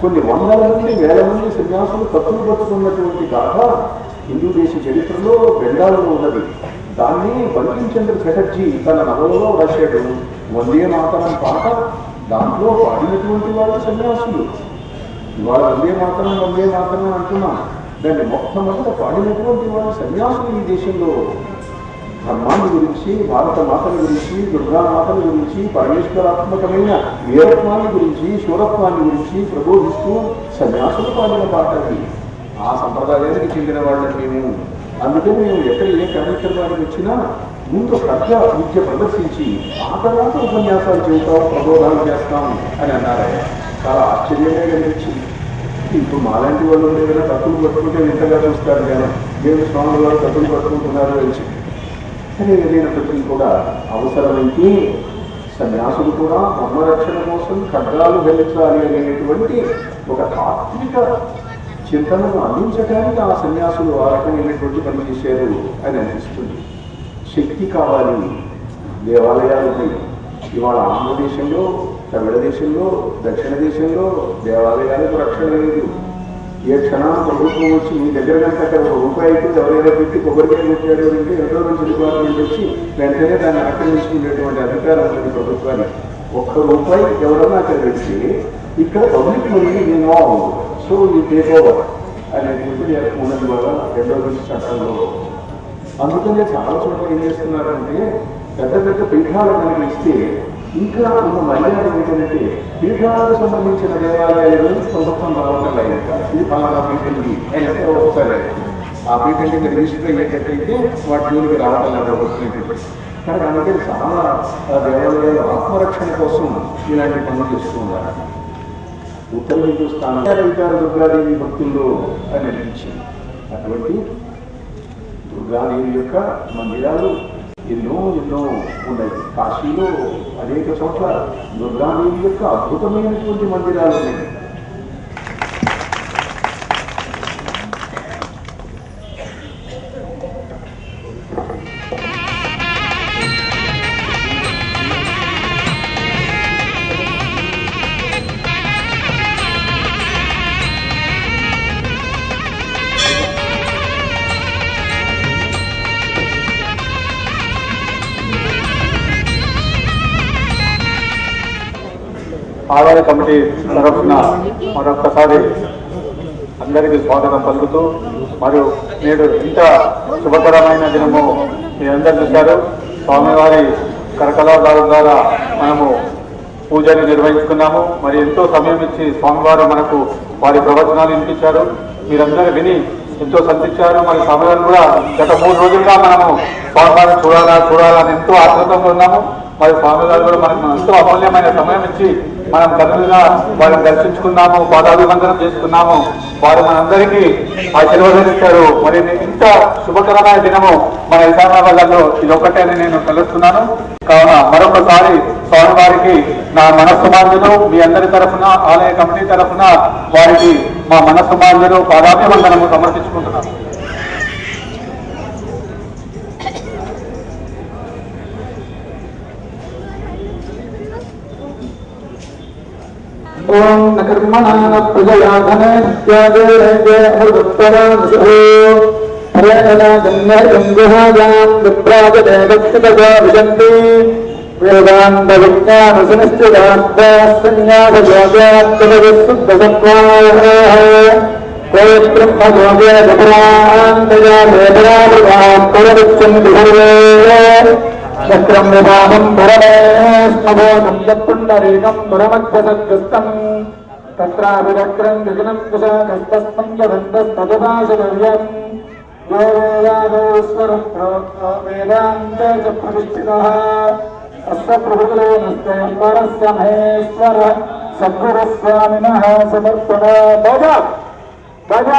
కొన్ని వందల మంది వేల మంది సన్యాసులు కత్తులు పట్టుకున్నటువంటి గాథ హిందూ దేశ చరిత్రలో బెంగాల్లో ఉన్నది దాన్ని బంకించంద్ర చటర్జీ తన నవలలో రాశాడు వందే మాతరం పాట దాంట్లో పాడినటువంటి వాళ్ళ సన్యాసులు ఇవాళ వందే మాతరం వందే మాతరం అంటున్నాం దాన్ని మొట్టమొదట పాడినటువంటి వాళ్ళ సన్యాసులు ఈ దేశంలో ధర్మాన్ని గురించి భారత మాతల గురించి దుర్గా మాతల గురించి పరమేశ్వరాత్మకమైన వీరత్వాన్ని గురించి శూరత్వాన్ని గురించి ప్రబోధిస్తూ సన్యాసులు పాడిన పాట అది ఆ సంప్రదాయానికి చెందిన వాళ్ళని మేము అందుకని మేము ఎక్కడ ఏ కార్యక్రమానికి వచ్చినా ముందు కథ విద్య ప్రదర్శించి ఆ తర్వాత ఉపన్యాసాలు చెబుతాం ప్రబోధాలు చేస్తాం అని అన్నారు ఆయన. చాలా ఆశ్చర్యంగా కనిపించింది ఇప్పుడు మాలాంటి వాళ్ళు ఉండే కదా కత్తులు పట్టుకుంటే వింతగా చూస్తారు కానీ దేవుడు స్వామి వారు కత్తులు పట్టుకుంటున్నారు అని చెప్పి కానీ ఏదైనప్పటికీ కూడా అవసరమైతే సన్యాసులు కూడా ధర్మరక్షణ కోసం ఖడ్గాలు ధరించాలి అనేటువంటి ఒక తాత్విక చింతనను అందించడానికి ఆ సన్యాసులు ఆ రకమైనటువంటి పని చేశారు అని అనిపిస్తుంది శక్తి కావాలి దేవాలయాలు ఉన్నాయి ఇవాళ ఆంధ్రదేశంలో తమిళ దేశంలో దక్షిణ దేశంలో దేవాలయాలకు రక్షణ లేదు ఏ క్షణాన ప్రభుత్వం వచ్చి మీ దగ్గర కనుక అక్కడ ఒక రూపాయి అయితే ఎవరైనా పెట్టి కొబ్బరికాయ కొట్టాడు అంటే ఎంటోమెంట్ డిపార్ట్మెంట్ వచ్చి వెంటనే దాన్ని ఆక్రమించుకునేటువంటి అధికారం ఉంది ప్రభుత్వానికి ఒక్క రూపాయి ఎవరన్నా అక్కడ పెడితే ఇక్కడ పబ్లిక్ మనీ ఇన్వాల్వ్ సో ఈ టేక్ ఓవర్ అనేటువంటి ఉన్నది వల్ల ఎండోమెంట్ చట్టంలో అందుకనే చాలా చోట్ల ఏం చేస్తున్నారంటే పెద్ద పెద్ద పీఠాలు కనుక ఇస్తే ఇంకా ఉన్న మర్యాద ఏంటంటే పీఠాలకు సంబంధించిన దేవాలయాలు ప్రభుత్వం రావటం లేదు ఇది పలానా పీఠం ఇది అని అంటే ఒకసారి ఆ పీఠం కింద రిజిస్టర్ అయ్యేటట్టయితే వాటి జోలికి రావటం లేదు ప్రభుత్వం కానీ అందుకే చాలా ఆ దేవాలయాల ఆత్మరక్షణ కోసం ఇలాంటి పనులు చేస్తూ ఉన్నారు ఉత్తర హిందుస్థాన్ అధికార దుర్గాదేవి భక్తుల్లో అని అనిపించింది అటువంటి దుర్గాదేవి యొక్క మందిరాలు ఎన్నో ఎన్నో ఉన్నాయి కాశీలో అనేక చోట్ల దుర్గాదేవి యొక్క అద్భుతమైనటువంటి మందిరాలు ఉన్నాయి ఆదాయ కమిటీ తరఫున మరొక్కసారి అందరికీ స్వాగతం పలుకుతూ మరియు నేడు ఇంత శుభకరమైన దినము మీరందరూ చూశారు స్వామివారి కరకలాదారు ద్వారా మనము పూజని నిర్వహించుకున్నాము మరి ఎంతో సమయం ఇచ్చి స్వామివారు మనకు వారి ప్రవచనాలు వినిపించారు మీరందరూ విని ఎంతో సంతించారు మరి సమయాలు కూడా గత మూడు రోజులుగా మనము స్వామివారిని చూడాలా చూడాలా అని ఎంతో ఆతృతంగా ఉన్నాము మరి స్వామివారు కూడా మనకు ఎంతో అమూల్యమైన సమయం ఇచ్చి మనం కనులుగా వారిని దర్శించుకున్నాము పాదాభివందనం చేసుకున్నాము వారు మనందరికీ ఆశీర్వదించారు మరి ఇంత శుభకరమైన దినము మన ఇసామాబాద్లో ఇది ఒకటేని నేను తెలుస్తున్నాను కావున మరొకసారి స్వామివారికి నా మనస్సు మార్జులు మీ అందరి తరఫున ఆలయ కమిటీ తరఫున వారికి మా మనస్సు మార్జులు పాదాభివందనము సమర్పించుకుంటున్నాను ఓం న కర్మణా న ప్రజయా ధనేత్యాగేరమృతపరాంశో హరేణ గంగర్గంగుహాయాం విప్రాజదేవక్షితగా విశంతి వేదాంత విజ్ఞాన సునిశ్చితాత్మసన్యాసయోగాత్మవిశుద్ధసత్వాయ బ్రహ్మయోగే గపరాంతయా వేదరాభృతాం పురవిచ్చంతి సర్వే చక్రం వివాహం పరమేష్మబోధం పుండరీకం పురమధ్యసత్కృష్టం తత్రాభిరక్రం గగనం కుశాకస్తస్మం జగంతస్తదాశవ్యం యో వేదాగోస్వరం ప్రోక్తో వేదాంతే చ ప్రతిష్ఠితः అస్య ప్రభుకులో నస్తే పరస్య మహేశ్వర సద్గురుస్వామినः సమర్పణ బాజా బాజా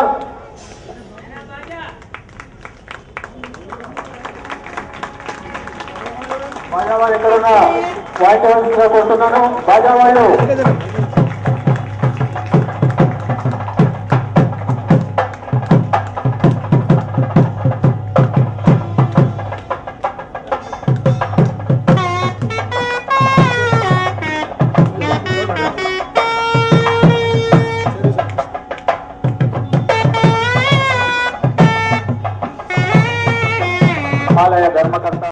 బాజావాళ్ళు ఎక్కడున్నా వాయిద్యవంతంగా కొడుతున్నాను బాజావాళ్ళు Thank you. ఆలయ ధర్మకర్త